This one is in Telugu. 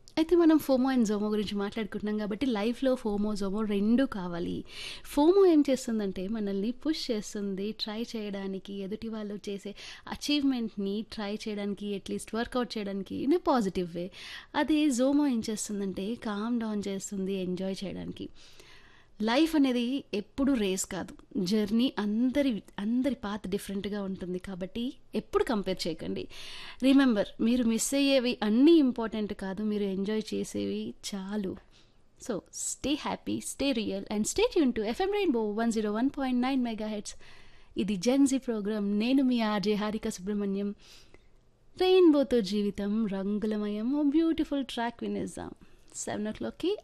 అయితే మనం ఫోమో అండ్ జోమో గురించి మాట్లాడుకుంటున్నాం కాబట్టి లైఫ్‌లో ఫోమో, జోమో 2 కావాలి. ఫోమో ఏం చేస్తుందంటే మనల్ని పుష్ చేస్తుంది ట్రై చేయడానికి, ఎదుటి వాళ్ళు చేసే అచీవ్‌మెంట్‌ని ట్రై చేయడానికి, అట్‌లీస్ట్ వర్కౌట్ చేయడానికి ఇన్ ఎ పాజిటివ్ వే. అదే జోమో ఏం చేస్తుందంటే కామ్ డౌన్ చేస్తుంది ఎంజాయ్ చేయడానికి. లైఫ్ అనేది ఎప్పుడు రేస్ కాదు. జర్నీ అందరి అందరి పాత్ డిఫరెంట్‌గా ఉంటుంది. కాబట్టి ఎప్పుడు కంపేర్ చేయకండి. రిమెంబర్ మీరు మిస్ అయ్యేవి అన్నీ ఇంపార్టెంట్ కాదు. మీరు ఎంజాయ్ చేసేవి చాలు. So stay happy, stay real and stay tune to FM rainbow 101.9 megahertz. ఇది జెన్‌జీ ప్రోగ్రామ్. నేను మీ ఆర్‌జే హారిక సుబ్రహ్మణ్యం. రెయిన్బోతో జీవితం రంగులమయం. ఓ బ్యూటిఫుల్ ట్రాక్ వినేద్దాం. 7:00కి